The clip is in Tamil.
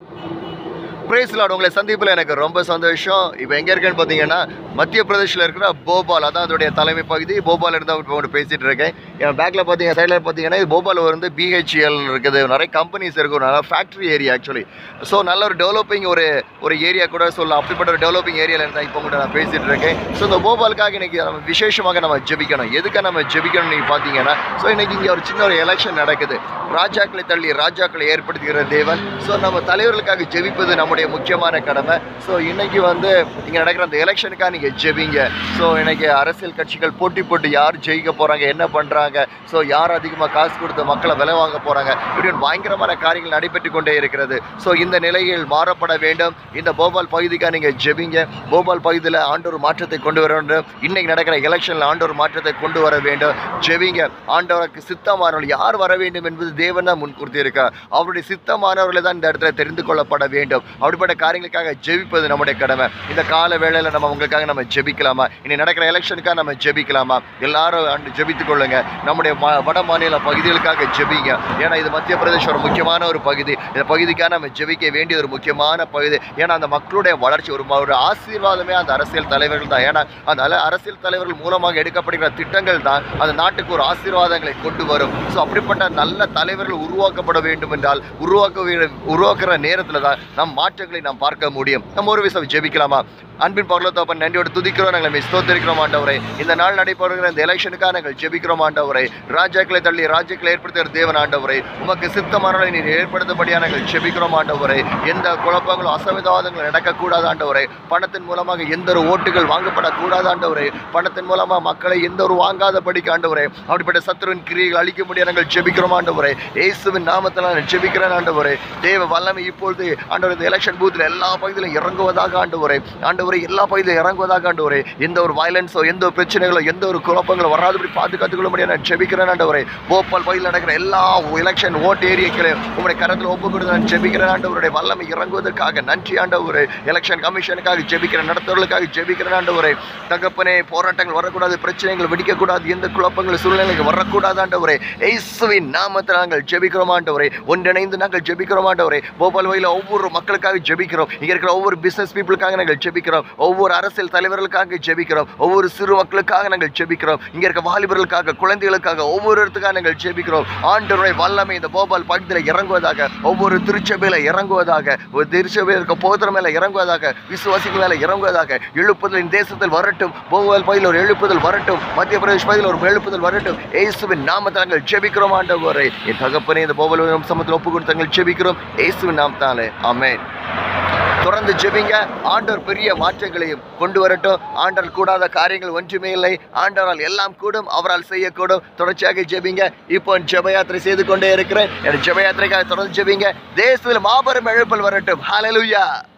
பிரேஸ் லார்ட் உங்களை சந்திப்பில் எனக்கு ரொம்ப சந்தோஷம் இப்போ எங்கே இருக்கேன்னு பார்த்தீங்கன்னா மத்திய பிரதேஷில் இருக்கிற போபால் அதான் அதோடைய தலைமை பகுதி போபால் இருந்து இப்போ ஒன்று பேசிகிட்டு இருக்கேன் என் பேக்கில் பார்த்தீங்க சைடில் பார்த்தீங்கன்னா இது போபால் வந்து பிஹெச்எல் இருக்குது நிறைய கம்பெனிஸ் இருக்குது நல்ல ஃபேக்ட்ரி ஏரியா ஆக்சுவலி ஸோ நல்ல ஒரு டெவலப்பிங் ஒரு ஒரு ஏரியா கூட சொல்லலாம் அப்படிப்பட்ட ஒரு டெவலப்பிங் ஏரியாவில் இருந்தால் இப்போ கூட நான் பேசிகிட்டு இருக்கேன் ஸோ இந்த போபாலுக்காக இன்னைக்கு நம்ம விசேஷமாக நம்ம ஜெபிக்கணும் எதுக்காக நம்ம ஜெபிக்கணும் நீங்கள் பார்த்தீங்கன்னா ஸோ இன்னைக்கு இங்கே ஒரு சின்ன ஒரு எலெக்ஷன் நடக்குது ராஜாக்களை தள்ளி ராஜாக்களை ஏற்படுத்துகிற தேவன் ஸோ நம்ம தலைவர்களுக்காக ஜெபிப்பது நம்முடைய முக்கியமான கடமை ஸோ இன்னைக்கு வந்து இங்கே நடக்கிற அந்த எலெக்ஷனுக்காக நீங்கள் ஜெபிங்க ஸோ இன்னைக்கு அரசியல் கட்சிகள் போட்டி போட்டு யார் ஜெயிக்க போகிறாங்க என்ன பண்ணுறாங்க ஸோ யார் அதிகமாக காசு கொடுத்து மக்களை விலை வாங்க போகிறாங்க இப்படின்னு பயங்கரமான காரியங்கள் நடைபெற்று கொண்டே இருக்கிறது ஸோ இந்த நிலையில் மாறப்பட வேண்டும் இந்த போபால் பகுதிக்காக நீங்கள் ஜெபிங்க போபால் பகுதியில் ஆண்டவர் மாற்றத்தை கொண்டு வர வேண்டும் இன்னைக்கு நடக்கிற எலெக்ஷனில் ஆண்டவர் மாற்றத்தை கொண்டு வர வேண்டும் ஜெபிங்க ஆண்டவருக்கு சித்தமானவர்கள் யார் வர வேண்டும் என்பது தேவன் தான் முன்கூர்த்தி இருக்கார் அவருடைய சித்தமானவர்களை தான் இந்த இடத்துல தெரிந்து கொள்ளப்பட வேண்டும் அப்படிப்பட்ட காரியங்களுக்காக ஜெபிப்பது நம்முடைய கடமை இந்த கால வேளையில் நம்ம உங்களுக்காக நம்ம ஜெபிக்கலாமா இனி நடக்கிற எலெக்ஷனுக்காக நம்ம ஜெபிக்கலாமா எல்லாரும் ஆண்டு ஜெபித்துக் கொள்ளுங்க நம்முடைய மா- வட மாநில பகுதிகளுக்காக ஜெபிங்க ஏன்னா இது மத்திய பிரதேசம் ஒரு முக்கியமான ஒரு பகுதி இந்த பகுதிக்காக நம்ம ஜெபிக்க வேண்டிய ஒரு முக்கியமான பகுதி ஏன்னா அந்த மக்களுடைய வளர்ச்சி ஒரு ம- ஒரு ஆசீர்வாதமே அந்த அரசியல் தலைவர்கள் தான் ஏன்னா அந்த அல- அரசியல் தலைவர்கள் மூலமாக எடுக்கப்படுகிற திட்டங்கள் தான் அந்த நாட்டுக்கு ஒரு ஆசீர்வாதங்களை கொண்டு வரும் ஸோ அப்படிப்பட்ட நல்ல தலைவர்கள் உருவாக்கப்பட வேண்டும் என்றால் உருவாக்க வே- உருவாக்குற நேரத்தில் தான் நம் மாற்றங்களை நாம் பார்க்க முடியும் நம்ம ஒரு விஷயம் ஜெபிக்கலாமா அன்பின் பகலத்தப்பன் நன்றியோடு துதிக்கிறோம் நாங்கள் மிஸ் தோத்திருக்கிறோம் ஆண்டவரே இந்த நாள் நடைபெறுகிற இந்த எலெக்ஷனுக்காக நாங்கள் ஜெபிக்கிறோம் ஆண்டவரே ராஜாக்களை தள்ளி ராஜ்யங்களை ஏற்படுத்துகிற தேவன் ஆண்டவரே உமக்கு சித்தமானவரை நீர் ஏற்படுத்தபடியா நாங்கள் ஜெபிக்கிறோம் ஆண்டவரே எந்த குழப்பங்களும் அசமிதாதங்களும் நடக்கக்கூடாது ஆண்டவரே பணத்தின் மூலமாக எந்த ஒரு ஓட்டுகள் வாங்கப்படக்கூடாது ஆண்டவரே பணத்தின் மூலமாக மக்களை எந்த ஒரு வாங்காதபடிக்கு ஆண்டவரே அப்படிப்பட்ட சத்துருவின் கிரியைகள் அழிக்க முடியாது நாங்கள் ஜெபிக்கிறோம் ஆண்டவரே இயேசுவின் நாமத்தில் நான் ஜெபிக்கிறேன் ஆண்டவரே தேவ வல்லமை இப்பொழுது ஆண்டவர் இந்த எலெக்ஷன் பூத்தில் எல்லா பகுதியிலும் இறங்குவதாக ஆண்டவரே ஆண்டவரே எல்லா பகுதியிலும் இறங்குவதாக ஆண்டவரே எந்த ஒரு வயலன்ஸோ எந்த ஒரு பிரச்சனைகளோ எந்த ஒரு குழப்பங்களோ வராதபடி பாதுகாத்துக் கொள்ள முடியாது நான் ஜெபிக்கிறேன் ஆண்டவரே போபால் பகுதியில் நடக்கிற எல்லா எலெக்ஷன் ஓட்டு ஏரியாக்களையும் உங்களுடைய கரத்தில் ஒப்பு கொடுத்து நான் ஜெபிக்கிறேன் ஆண்டவருடைய வல்லமை இறங்குவதற்காக நன்றி ஆண்டவரே எலெக்ஷன் கமிஷனுக்காக ஜெபிக்கிறேன் நடத்துவர்களுக்காக ஜெபிக்கிறேன் ஆண்டவரே தகப்பனே போராட்டங்கள் வரக்கூடாது பிரச்சனைகள் வெடிக்கக்கூடாது எந்த குழப்பங்கள் சூழ்நிலைகள் வரக்கூடாது ஆண்டவரே இயேசுவின் நாமத்தில் நாங்கள் ஜெபிக்கிறோம் ஆண்டவரே ஒன்றிணைந்து நாங்கள் ஜெபிக்கிறோம் ஆண்டவரே போபால் வகையில் ஒவ்வொரு மக்களுக்காக ஜெபிக்கிறோம் இங்கே இருக்கிற ஒவ்வொரு பிசினஸ் பீப்புளுக்காக நாங்கள் ஜெபிக்கிறோம் ஒவ்வொரு அரசியல் தலைவர்களுக்காக ஜெபிக்கிறோம் ஒவ்வொரு சிறு மக்களுக்காக நாங்கள் ஜெபிக்கிறோம் இங்கே இருக்க வாலிபர்களுக்காக குழந்தைகளுக்காக ஒவ்வொருத்தருக்காக நாங்கள் ஜெபிக்கிறோம் ஆண்டவருடைய வல்லமை இந்த போபால் பகுதியில் இறங்குவதாக ஒவ்வொரு திருச்சபையில் இறங்குவதாக ஒரு திருச்சபையில் இருக்க போதர் மேலே இறங்குவதாக விசுவாசிகள் மேலே இறங்குவதாக எழுப்புதல் இந்த தேசத்தில் வரட்டும் போபால் பகுதியில் ஒரு எழுப்புதல் வரட்டும் மத்திய பிரதேஷ் பகுதியில் ஒரு எழுப்புதல் வரட்டும் இயேசுவின் நாமத்தில் நாங்கள் ஜெபிக்கிறோம் ஆண்டவரே என் தகப்பனே இந்த போபால் சமத்தில் ஒப்பு கொடுத்து நாங்கள் ஜெபிக்கிறோம் இயேசுவின் நாமத்தாலே ஆமென் தொடர்ந்து ஜெபிங்க ஆண்டவர் பெரிய மாற்றங்களையும் கொண்டு வரட்டும் ஆண்டவர் கூடாத காரியங்கள் ஒன்றுமே இல்லை ஆண்டவரால் எல்லாம் கூடும் அவரால் செய்யக்கூடும் தொடர்ச்சியாக ஜெபிங்க இப்போ ஜெப யாத்திரை செய்து கொண்டே இருக்கிறேன் என் ஜெப யாத்திரைக்காக தொடர்ந்து ஜெபிங்க தேசத்தில் மாபெரும் எழுப்பல் வரட்டும் ஹalleluya